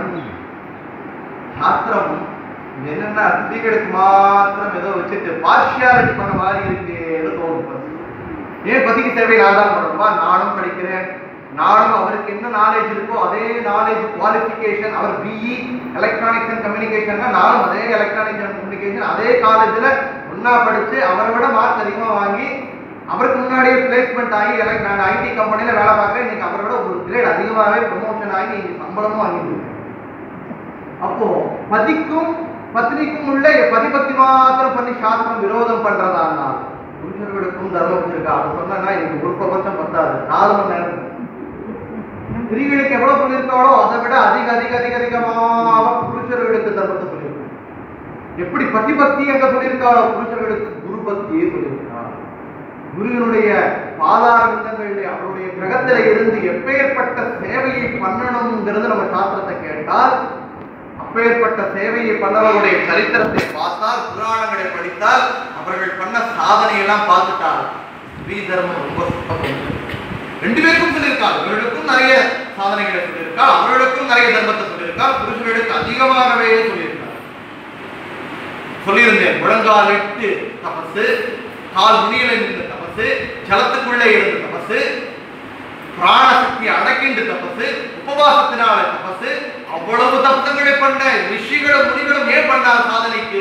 சாஸ்திரம் என்னன்னா ஸ்திரீகளுக்கு மாத்திரம் ஏதோ வச்சுட்டு பார்ஷியாலிட்டி பண்ண மாதிரி இருக்கேன்னு தோணும் ஏன் பதிக்கு சேவை நான் தான் பண்ணணுமா நானும் படிக்கிறேன் நானும் அவருக்கு என்ன நாலேஜ் இருக்கோ அதே நாலேஜ் குவாலிஃபிகேஷன் அவர் பிஇ எலக்ட்ரானிக்ஸ் அண்ட் கம்யூனிகேஷன் நானும் அதே எலக்ட்ரானிக்ஸ் அண்ட் கம்யூனிகேஷன் அதே காலேஜில் ஒண்ணா படிச்சு அவரை விட மார்க் அதிகமாக வாங்கி அவருக்கு முன்னாடியே பிளேஸ்மெண்ட் ஆகி எனக்கு நான் ஐடி கம்பெனியில் வேலை பார்க்குறேன் இன்னைக்கு அவரை விட ஒரு கிரேட் அதிகமாகவே ப்ரமோஷன் ஆகி இன்னைக்கு சம்பளமும் வாங்கிட்டு அப்போ பதிக்கும் பத்னிக்கும் உள்ள பதிபக்தி மாத்திரம் பண்ணி சாஸ்திரம் விரோதம் பண்றதா புருஷர்களுக்கும் தர்மம் இருக்கா அது சொன்னா எனக்கு ஒரு பிரபஞ்சம் பத்தாது நாலு மணி நேரம் ஸ்திரீகளுக்கு எவ்வளவு சொல்லியிருக்காளோ அதை விட அதிக அதிக அதிக அதிகமாக புருஷர்களுக்கு தர்மத்தை சொல்லியிருக்காங்க எப்படி பதிபக்தி எங்க சொல்லியிருக்காளோ புருஷர்களுக்கு குரு பக்தியே சொல்லியிருக்காள் குருவினுடைய பாதாரங்கங்களிலே அவருடைய கிரகத்தில இருந்து எப்பேற்பட்ட சேவையை பண்ணணுங்கிறது நம்ம சாஸ்திரத்தை கேட்டால் அப்பேற்பட்ட சேவையை பண்ணவர்களுடைய சரித்திரத்தை பார்த்தால் புராணங்களை படித்தால் அவர்கள் பண்ண சாதனையெல்லாம் பார்த்துட்டால் ஸ்ரீ தர்மம் ரொம்ப சுத்தம் ரெண்டு பேருக்கும் சொல்லியிருக்காள் இவர்களுக்கும் நிறைய சாதனைகளை சொல்லியிருக்காள் அவர்களுக்கும் நிறைய தர்மத்தை சொல்லியிருக்காள் புருஷர்களுக்கு அதிகமாகவே சொல்லியிருக்காள் சொல்லியிருந்தேன் முழங்கால் எட்டு தபசு கால் நுனியில நின்ற தபசு ஜலத்துக்குள்ளே இருந்த தபசு பிராணசக்தி அடக்கின்ற தபசு உபவாசத்தினால தபசு அவ்வளவு தபசங்களை பண்ண ரிஷிகளும் முனிகளும் ஏன் பண்ணார் சாதனைக்கு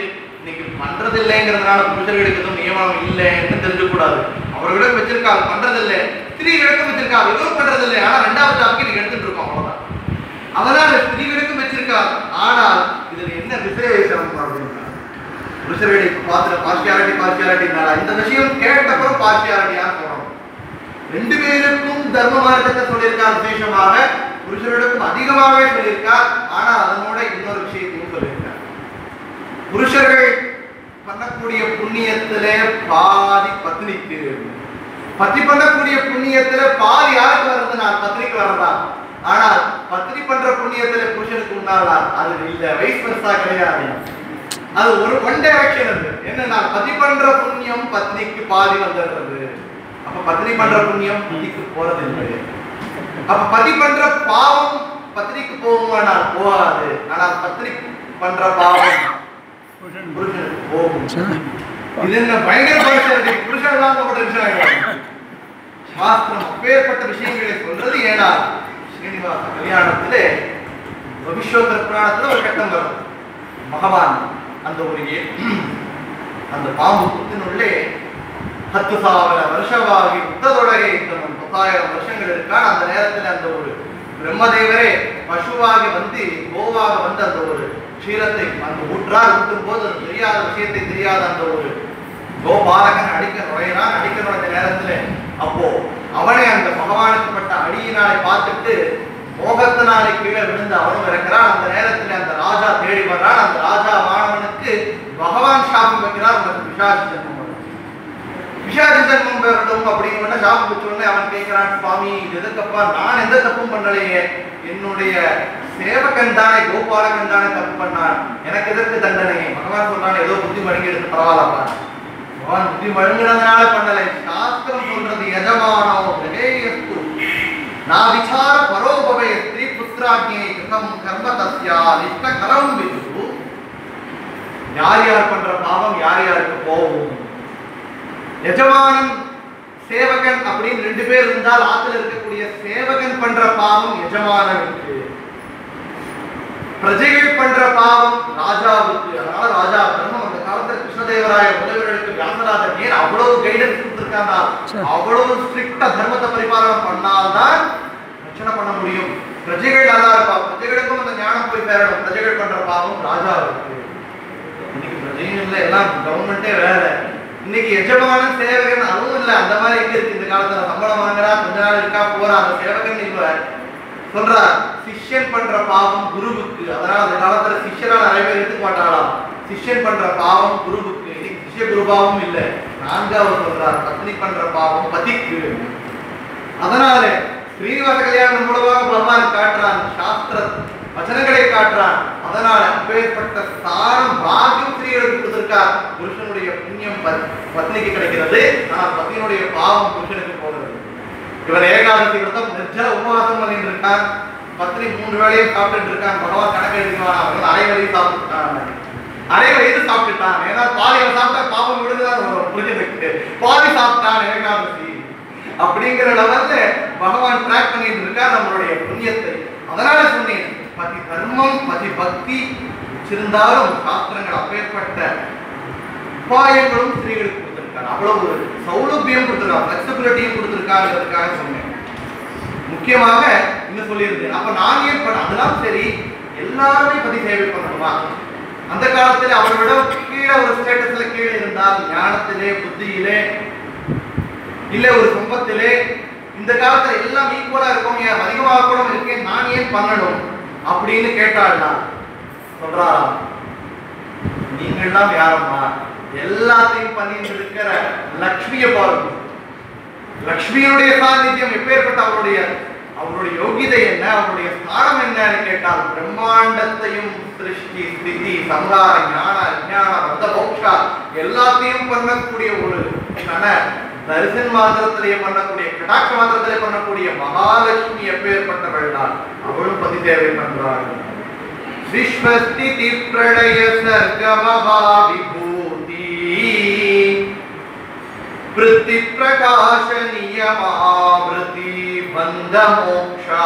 இன்னைக்கு பண்றது இல்லைங்கிறதுனால புருஷர்களுக்கு எதுவும் நியமனம் இல்லைன்னு தெரிஞ்சக்கூடாது அவர்களிடம் வச்சிருக்காங்க பண்றது இல்லை ஸ்திரீகளுக்கும் வச்சிருக்காங்க எதுவும் பண்றது இல்லை ஆனா ரெண்டாவது டாபிக் இன்னைக்கு எடுத்துட்டு இருக்கோம் அவ்வளவுதான் அதனால ஸ்திரீகளுக்கும் வச்சிருக்காங்க ஆனால் இதுல என்ன விசேஷம் அப்படின்னா புருஷர்களை பார்த்துட்டு பார்சியாலிட்டி பார்சியாலிட்டினால இந்த விஷயம் கேட்டப்பறம் பார்சியாலிட்டியா போனோம் ரெண்டு பேருக்கும் தர்ம மார்க்கத்தை சொல்லியிருக்கார் விசேஷமாக புருஷர்களுக்கும் அதிகமாகவே சொல்லியிருக்கார் ஆனா அதனோட இன்னொரு விஷயத்தையும் சொல்லியிருக்கார் புருஷர்கள் பண்ணக்கூடிய புண்ணியத்திலே பாதி பத்னிக்கு பத்தி பண்ணக்கூடிய புண்ணியத்துல பாதி யாருக்கு வருது நான் பத்னிக்கு வரதா ஆனால் பத்னி பண்ற புண்ணியத்துல புருஷனுக்கு உண்டாதா அது இல்ல வைஸ் versa கிடையாது அது ஒரு ஒன் டைரக்ஷன் அது என்னன்னா பதி பண்ற புண்ணியம் பத்னிக்கு பாதி வந்துடுறது அப்ப பத்னி பண்ற புண்ணியம் பத்திக்கு போறது இல்லை அப்ப பதி பண்ற பாவம் பத்னிக்கு போகுமானால் போகாது ஆனால் பத்னி பண்ற பாவம் புருஷனுக்கு போகும் இது என்ன பயங்கர பரிசு புருஷன் தான் ரொம்ப டென்ஷன் ஆகிடுவாங்க சாஸ்திரம் அப்பேற்பட்ட விஷயங்களை சொல்றது ஏனா ஸ்ரீனிவாச கல்யாணத்திலே பவிஷ்யோத்தர புராணத்துல ஒரு கட்டம் வரும் பகவான் அந்த ஒரு ஏ- அந்த பாம்பு புத்தினுள்ளே ಹತ್ತು ಸಾವಿರ ವರ್ಷವಾಗಿ ಉತ್ತದೊಳಗೆ ಇದ್ದವನು ಪತ್ತಾயிரம் வருஷங்கள் இருக்கான் அந்த நேரத்தில் அந்த ஒரு பிரம்மதேவரே பசுவாக வந்து கோவாக வந்து அந்த ஒரு க்ஷீரத்தை அந்த ஊற்றார் ஊட்டும் போது அது தெரியாத விஷயத்தை தெரியாத அந்த ஒரு கோபாலகன் அடிக்க நுழையிறான் அடிக்க நுழைஞ்ச நேரத்துல அப்போ அவனே அந்த பகவானுக்கு பட்ட அடியினாலை பார்த்துட்டு மோகத்தினாலே கீழே விழுந்து அவனும் இறக்கிறான் அந்த நேரத்துல அந்த ராஜா தேடி வர்றான் அந்த ராஜா மாணவனுக்கு பகவான் சாபம் வைக்கிறார் உனக்கு பிசாசு ஜென்மம் வரும். விஷாதி ஜென்மம் பெறட்டும் அப்படின்னு சாப்பிட்டு வச்ச உடனே அவன் கேட்கிறான் சுவாமி இது எதுக்கப்பா நான் எந்த தப்பும் பண்ணலையே என்னுடைய சேவகன் தானே கோபாலகன் தானே தப்பு பண்ணான் எனக்கு எதற்கு தண்டனை பகவான் சொல்றான் ஏதோ புத்தி மழுங்கி எடுத்து பரவாயில்லப்பா பகவான் புத்தி மழுங்கினதுனால பண்ணலை சாஸ்திரம் சொல்றது எஜமானோ விவேயஸ்து நான் விசார பரோபவே ஸ்திரீ புத்திராஜ்யை கிருதம் கர்ம தஸ்யா லிஷ்ட கரம் விது யார் யார் பண்ற பாவம் யார் யாருக்கு போகும் எஜமானன் சேவகன் அப்படின்னு ரெண்டு பேர் இருந்தால் ஆத்துல இருக்கக்கூடிய சேவகன் பண்ற பாவம் எஜமானனுக்கு பிரஜைகள் பண்ற பாவம் ராஜாவுக்கு அதனால ராஜா பிரம்மம் அந்த காலத்துல கிருஷ்ணதேவராய முதல்வர்களுக்கு வியாசராஜன் ஏன் அவ்வளவு கைடன்ஸ் கொடுத்திருக்காங்க அவ்வளவு ஸ்ட்ரிக்டா தர்மத்தை பரிபாலனம் பண்ணால்தான் ரட்சணை பண்ண முடியும் பிரஜைகள் நல்லா இருப்பா பிரஜைகளுக்கும் அந்த ஞானம் போய் சேரணும் பிரஜைகள் பண்ற பாவம் ராஜாவுக்கு இன்னைக்கு பிரஜையும் இல்லை எல்லாம் கவர்மெண்டே வேற இன்னைக்கு எஜமானன் சேவகன் அதுவும் இல்லை அந்த மாதிரி எங்க இருக்கு இந்த காலத்துல சம்பளம் வாங்குறா கொஞ்ச நாள் இருக்கா போறா அந்த சேவகன் இப்ப சொல்றா சிஷ்யன் பண்ற பாவம் குருவுக்கு அதனால அந்த காலத்துல சிஷ்யரா நிறைய பேர் எடுத்துக்க மாட்டாளாம் சிஷ்யன் பண்ற பாவம் குருவுக்கு இன்னைக்கு சிஷ்ய குருபாவம் இல்லை நான்காவது சொல்றார் பத்னி பண்ற பாவம் பதிக்கு அதனால ஸ்ரீனிவாச கல்யாணம் மூலமாக பகவான் காட்டுறான் சாஸ்திர வசனங்களை காட்டுறான் அதனால அப்பேற்பட்ட சாரம் பாக்கியம் ஸ்ரீகளுக்கு கொடுத்திருக்கார் புருஷனுடைய புண்ணியம் பத்- பத்னிக்கு கிடைக்கிறது ஆனால் பத்னியினுடைய பாவம் புருஷனுக்கு போகிறது இவர் ஏகாதசி விரதம் நிர்ஜல உபவாசம் பண்ணிட்டு இருக்கான் பத்னி மூன்று வேளையும் சாப்பிட்டுட்டு இருக்கான் பகவான் கணக்கு எழுதிவான் அவன் அரை வரையும் சாப்பிட்டுட்டான் அரை வயது சாப்பிட்டுட்டான் ஏன்னா பாதி அவன் சாப்பிட்டா பாவம் விடுதுதான் வரும் புரிஞ்சதுக்கு பாதி சாப்பிட்டான் ஏகாதசி அப்படிங்கிற லெவல்ல பகவான் ட்ராக் பண்ணிட்டு இருக்கா நம்மளுடைய புண்ணியத்தை அதனால சொன்னேன் பதி தர்மம் பதி பக்தி வச்சிருந்தாலும் சாஸ்திரங்கள் அப்பேற்பட்ட உபாயங்களும் ஸ்திரீகளுக்கு கொடுத்திருக்காங்க அவ்வளவு ஒரு சௌலபியம் கொடுத்திருக்காங்க ஃபிளெக்சிபிலிட்டியும் கொடுத்திருக்காங்கிறதுக்காக சொன்னேன் முக்கியமாக இன்னும் சொல்லியிருந்தேன் அப்ப நான் ஏன் பண்ண அதெல்லாம் சரி எல்லாருமே பதி சேவை பண்ணணுமா அந்த காலத்தில் அவர்களிடம் கீழே ஒரு ஸ்டேட்டஸ்ல கீழே இருந்தால் ஞானத்திலே புத்தியிலே இல்ல ஒரு சம்பத்திலே இந்த காலத்துல எல்லாம் ஈக்குவலா இருக்கும் ஏன் அதிகமாக கூட இருக்கேன் நான் ஏன் பண்ணணும் அப்படின்னு கேட்டாள்னா சொல்றாராம் நீங்கள்லாம் யாரம்மா எல்லாத்தையும் பண்ணிட்டு இருக்கிற லக்ஷ்மியை பாருங்க லக்ஷ்மியுடைய சாநித்தியம் எப்பேற்பட்ட அவருடைய அவருடைய யோகிதை என்ன அவருடைய ஸ்தானம் என்னன்னு கேட்டால் பிரம்மாண்டத்தையும் சிருஷ்டி ஸ்திதி சங்கார ஞான அஜான ரத்த மோக்ஷா எல்லாத்தையும் பண்ணக்கூடிய ஒரு கண தரிசன் மாத்திரத்திலேயே பண்ணக்கூடிய கடாட்ச மாத்திரத்திலே பண்ணக்கூடிய மகாலட்சுமி எப்பேற்பட்டவள் தான் அவளும் பதி சேவை பண்றாள் விஸ்வஸ்திதி பிரளய சர்க்க மகா விபூதி वृत्ति प्रकाश नियमावृति बंध मोक्षा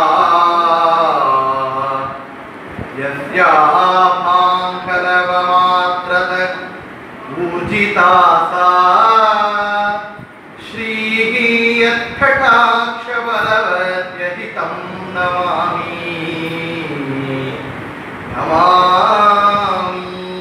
यस्याभाङ्कलवमात्रत पूजिता सा श्रीगीयत्कटाक्षबलवद्यहितं नमामि नमामि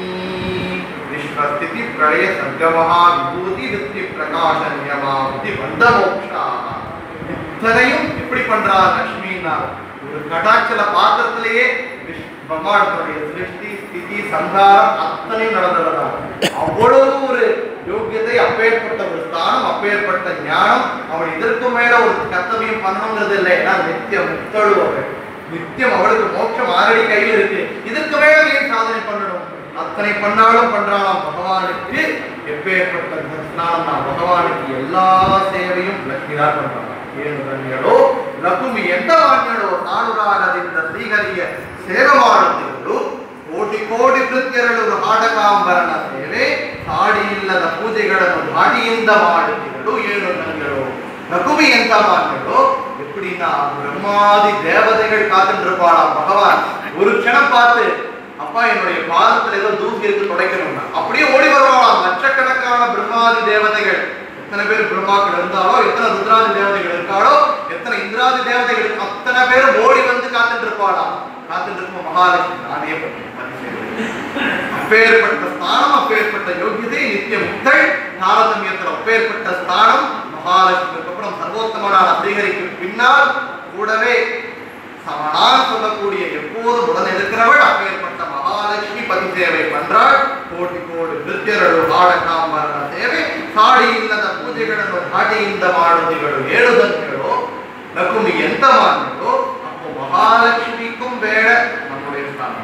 विश्वस्थिति प्रलय संगमः विभूति वित्ति प्रकाश नियमावति बந்தமோக்ஷாः இத்தனையும் எப்படி பண்றா லட்சுமின்னா ஒரு கடாட்சல பாத்திரத்திலேயே விஷ்- பிரம்மாண்டத்துடைய சிருஷ்டி ஸ்திதி சங்காரம் அத்தனையும் நடந்ததா அவ்வளவு ஒரு யோக்கியத்தை அப்பேற்பட்ட ஒரு ஸ்தானம் அப்பேற்பட்ட ஞானம் அவள் இதற்கு மேல ஒரு கர்த்தவியம் பண்ணணுங்கிறது இல்லை ஏன்னா நித்தியம் முத்தழு அவள் நித்தியம் அவளுக்கு மோட்சம் ஆல்ரெடி கையில் இருக்கு இதற்கு மேல ஏன் சாதனை பண்ணணும் அத்தனை பண்ணாலும் பண்றாளாம் பகவானுக்கு எப்பேற்பட்ட ஸ்நானம் தான் பகவானுக்கு எல்லா சேவையும் லட்சுமி தான் பண்றாங்க ಏನು ಧನ್ಯಳೋ ಲಘುಮಿ ಎಂತ ವಾಣ್ಯಳೋ ತಾಳುರಾಗದಿಂದ ಶ್ರೀಹರಿಯ ಸೇವೆ ಮಾಡುತ್ತಿರುವುದು ಕೋಟಿ ಕೋಟಿ ಕೃತ್ಯರಳು ಹಾಡಕಾಂಬರನ ಸೇವೆ ಹಾಡಿ ಇಲ್ಲದ ಪೂಜೆಗಳನ್ನು ಧಾಡಿಯಿಂದ ಮಾಡುತ್ತಿರಲು ಏನು ಧನ್ಯಳೋ லகுமி எந்த வாண்யளோ எப்படின்னா பிரம்மாதி தேவதைகள் காத்துருப்பாளாம் பகவான் ஒரு க்ஷணம் பார்த்து அப்பா என்னுடைய பாதத்துல ஏதோ தூக்கி இருக்கு துடைக்கணும்னா அப்படியே ஓடி வருவாளாம் லட்சக்கணக்கான பிரம்மாதி தேவதைகள் எத்தனை பேர் பிரம்மாக்கள் இருந்தாலோ எத்தனை ருத்ராதி தேவதைகள் இருக்காளோ எத்தனை இந்திராதி தேவதைகள் அத்தனை பேரும் ஓடி வந்து காத்துட்டு இருப்பாளாம் காத்துட்டு இருக்கும் மகாலட்சுமி நானே பண்ணேன் அப்பேற்பட்ட ஸ்தானம் அப்பேற்பட்ட யோகியதை நித்திய முக்கள் தாரதமியத்தில் அப்பேற்பட்ட ஸ்தானம் மகாலட்சுமிக்கு அப்புறம் சர்வோத்தமனான ஸ்ரீஹரிக்கு பின்னால் கூடவே சமனா சொல்லக்கூடிய எப்போதும் உடன் இருக்கிறவள் அப்பேற்பட்ட மகாலட்சுமி பதி சேவை பண்றாள் கோಟಿ ಕೋಟಿ ನೃತ್ಯಗಳು ಹಾಡಕಾಂಬರನ ಸೇವೆ ಸಾಡಿ ಇಲ್ಲದ ಪೂಜೆಗಳನ್ನು ಧಾಟಿಯಿಂದ ಮಾಡುವುದಿಗಳು ಹೇಳುದಂತೆಗಳು ಲಕುಮಿ ಎಂತ ಮಾಡಿದ್ರು அப்போ மகாலட்சுமிக்கும் வேட நம்முடைய ஸ்தானம்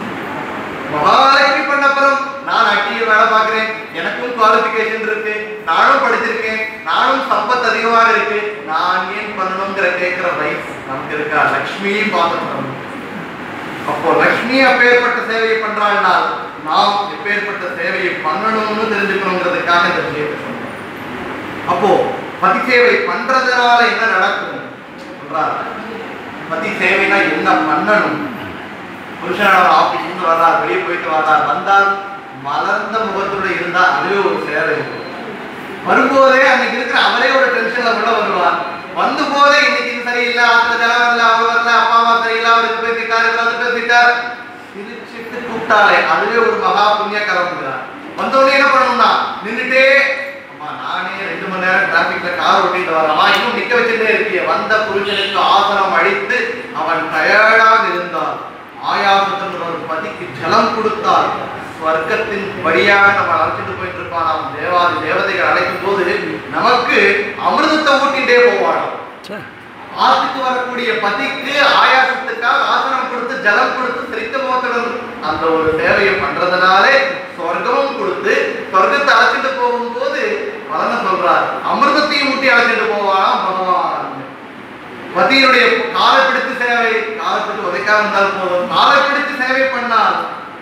மகாலட்சுமி பண்ண அப்புறம் நான் ஐடியில் வேலை பார்க்கிறேன் எனக்கும் குவாலிஃபிகேஷன் இருக்கு நானும் படிச்சிருக்கேன் நானும் சம்பத் அதிகமாக இருக்கு நான் ஏன் பண்ணணுங்கிற கேட்கிற வயசு நமக்கு இருக்கா லக்ஷ்மியும் பார்த்துக்கணும் அப்போ லக்ஷ்மி அப்பேற்பட்ட சேவையை பண்றாள்னால் நாம் எப்பேற்பட்ட சேவையை பண்ணணும்னு தெரிஞ்சுக்கணுங்கிறதுக்காக இந்த விஷயத்தை சொன்னேன் அப்போ பதி சேவை பண்றதுனால என்ன நடக்கும் சொல்றாரு பதி சேவைனா என்ன பண்ணணும் புருஷனோட ஆபீஸ் இருந்து வர்றார் வெளியே போயிட்டு வர்றார் வந்தால் மலர்ந்த முகத்தோட இருந்தா அதுவே ஒரு சேவை வரும்போதே அன்னைக்கு இருக்கிற அவரே ஒரு டென்ஷன்ல உள்ள வருவார் வந்து போதே இன்னைக்கு இது சரியில்லை ஆத்துல ஜலம் வரல அவர் வரல அப்பா அம்மா சரியில்லை அவருக்கு பேசிட்டார் இவர் பேசிட்டார் சிரிச்சிட்டு கூப்பிட்டாலே அதுவே ஒரு மகா புண்ணிய கலந்துகிறார் வந்தோடனே என்ன பண்ணணும்னா நின்னுட்டே அம்மா நானே ரெண்டு மணி நேரம் டிராபிக்ல கார் ஓட்டிட்டு வரமா இன்னும் நிக்க வச்சுட்டே இருக்கிய வந்த புருஷனுக்கு ஆசனம் அழித்து அவன் டயர்டாக இருந்தான் ஆயாசத்தின் ஒரு பதிக்கு ஜலம் கொடுத்தால் ஸ்வர்க்கத்தின் வழியாக நம்ம அழைச்சிட்டு போயிட்டு இருப்பானாம் தேவாதி தேவதைகள் அழைக்கும் போது நமக்கு அமிர்தத்தை ஊட்டிட்டே போவானாம் ஆத்துக்கு வரக்கூடிய பதிக்கு ஆயாசத்துக்காக ஆசனம் கொடுத்து ஜலம் கொடுத்து சிரித்த முகத்துடன் அந்த ஒரு சேவையை பண்றதுனாலே சொர்க்கமும் கொடுத்து சொர்க்கத்தை அழைச்சிட்டு போகும்போது பலனை சொல்றார் அமிர்தத்தையும் ஊட்டி அழைச்சிட்டு போவானாம் பகவான் பதியினுடைய காலை பிடித்து சேவை காலை பிடித்து உதைக்காம இருந்தால் போதும் காலை பிடித்து சேவை பண்ணால்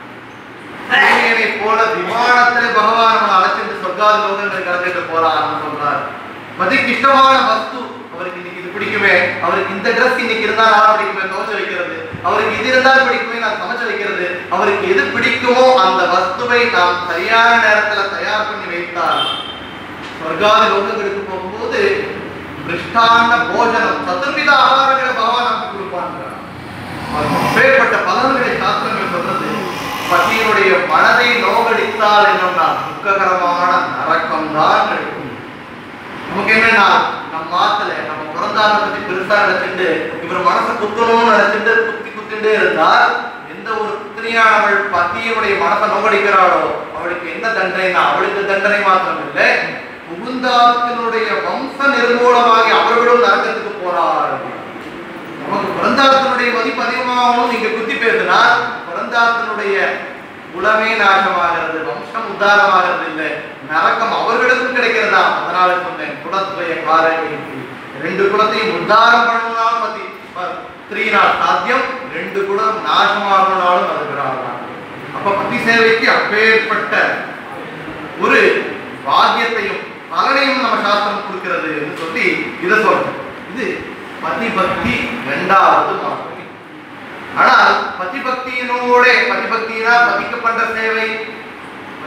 சூரியனை போல விமானத்திலே பகவான் நம்மளை அழைச்சிட்டு சொர்க்காதி லோகங்களுக்கு அழைச்சிட்டு போறான்னு சொல்றார் பதிக்கு இஷ்டமான வஸ்து அவருக்கு இன்னைக்கு இது பிடிக்குமே அவருக்கு இந்த ட்ரெஸ் இன்னைக்கு இருந்தா நான் பிடிக்குமே துவச்சு வைக்கிறது அவருக்கு இது இருந்தால் பிடிக்குமே நான் சமைச்சு வைக்கிறது அவருக்கு எது பிடிக்குமோ அந்த வஸ்துவை நாம் சரியான நேரத்துல தயார் பண்ணி வைத்தால் சொர்க்காதி லோகங்களுக்கு போகும்போது மிருஷ்டான போஜனம் சதுர்வித ஆகாரங்களை பகவான் நமக்கு கொடுப்பாங்க அப்பேற்பட்ட பலன்களை சாஸ்திரங்கள் சொல்றது பத்தியினுடைய மனதை நோகடித்தால் என்னன்னா துக்ககரமான நரக்கம் தான் கிடைக்கும் நமக்கு என்னன்னா நம்ம மாத்துல நம்ம பிறந்தாரை பத்தி பெருசா நினைச்சிட்டு இவர் மனசை குத்தணும்னு நினைச்சிட்டு குத்தி குத்திட்டே இருந்தால் எந்த ஒரு புத்திரியானவள் பத்தியினுடைய மனசை நோகடிக்கிறாளோ அவளுக்கு என்ன தண்டனைனா அவளுக்கு தண்டனை மாத்திரம் இல்லை முகுந்தாத்தினுடைய வம்ச நிர்மூலமாகி அவர்களும் நரக்கத்துக்கு போறார்கள் நமக்கு பிறந்தாத்தினுடைய மதிப்பு அதிகமாகணும் நீங்க குத்தி பேசுனா பிறந்தாத்தினுடைய குலமே நாசமாகிறது வம்சம் உத்தாரமாகிறது இல்லை நரக்கம் அவர்களுக்கும் கிடைக்கிறதா அதனால சொன்னேன் குலத்துடைய காரணி ரெண்டு குலத்தையும் உத்தாரம் பண்ணணும்னாலும் மதி ஸ்திரீனால் சாத்தியம் ரெண்டு குலம் நாசமாகணும்னாலும் அதுகிறார்கள் அப்ப பதி சேவைக்கு அப்பேற்பட்ட ஒரு பாக்கியத்தையும் பலனையும் நம்ம சாஸ்திரம் கொடுக்கிறது என்று சொல்லி இதை சொல்றோம் இது பதி பக்தி இரண்டாவது மார்க்கம் ஆனால் பதி பக்தியினோட பதி பக்தினா பதிக்கு பண்ற சேவை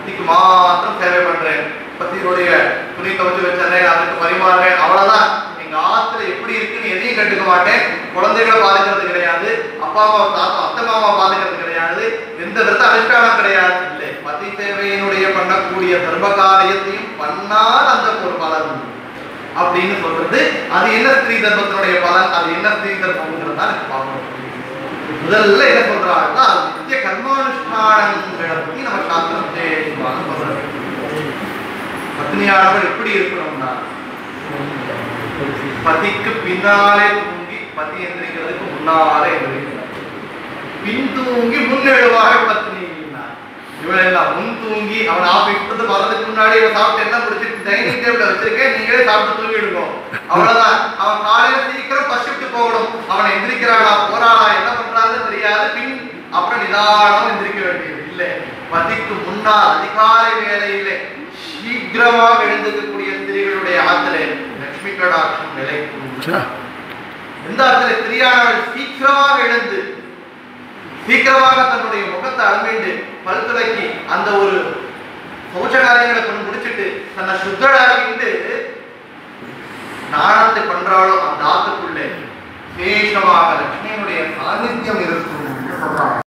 பத்திக்கு மாத்திரம் சேவை பண்றேன் பத்தியினுடைய துணி துவைச்சு வச்சிடுறேன் அதுக்கு பரிமாறுறேன் அவ்வளவுதான் எங்க ஆத்துல எப்படி இருக்குன்னு எதையும் கண்டுக்க மாட்டேன் குழந்தைகளை பாதிக்கிறது கிடையாது அப்பா அம்மா தாத்தா அத்தை மாமா பாதிக்கிறது கிடையாது எந்த விதத்த அனுஷ்டானம் கிடையாது இல்லை பதி சேவையினுடைய பண்ணக்கூடிய தர்ம காரியத்தையும் பண்ணால் அந்த ஒரு பலன் உண்டு. அப்படின்னு சொல்றது அது என்ன ஸ்திரீ தர்மத்தினுடைய பலன் அது என்ன ஸ்திரீ தர்மம்ங்கிறது தான் எனக்கு பார்க்கணும் முதல்ல என்ன சொல்றாங்கன்னா நித்திய கர்மானுஷ்டானங்களை பத்தி நம்ம சாஸ்திரம் விசேஷமாக சொல்றாங்க பத்னியானவர் எப்படி இருக்கணும்னா பதிக்கு பின்னாலே தூங்கி பதி எந்திரிக்கிறதுக்கு முன்னாலே எந்திரிக்கிறார் பின் தூங்கி முன்னெழுவாக பத்னி இவளெல்லாம் முன் தூங்கி அவன் ஆபீஸ் இருந்து வர்றதுக்கு முன்னாடி இவன் சாப்பிட்டு என்ன முடிச்சிட்டு டைனிங் டேபிள்ல வச்சிருக்கேன் நீங்களே சாப்பிட்டு தூங்கிடுங்க அவ்வளவுதான் அவன் காலையில சீக்கிரம் பசிட்டு போகணும் அவன் எந்திரிக்கிறானா போறானா என்ன பண்றான்னு தெரியாது பின் அப்புறம் நிதானம் எந்திரிக்க வேண்டியது இல்லை பதிக்கு முன்னால் அதிகாலை வேலையிலே சீக்கிரமாக எழுந்துக்கக்கூடிய ஸ்திரீகளுடைய ஆத்திலே லட்சுமி கடாட்சம் நிலைக்கும் எந்த அர்த்தத்துல ஸ்திரீயானவள் சீக்கிரமாக எழுந்து சீக்கிரமாக தன்னுடைய முகத்தை அலம்பிண்டு பல் துளக்கி அந்த ஒரு சௌச்ச காரியங்களை கொண்டு முடிச்சிட்டு தன்னை சுத்தடாகிட்டு நாணத்தை பண்றாளோ அந்த ஆத்துக்குள்ளே விசேஷமாக லட்சுமியினுடைய சாநித்தியம் இருக்கும் என்று சொல்றாங்க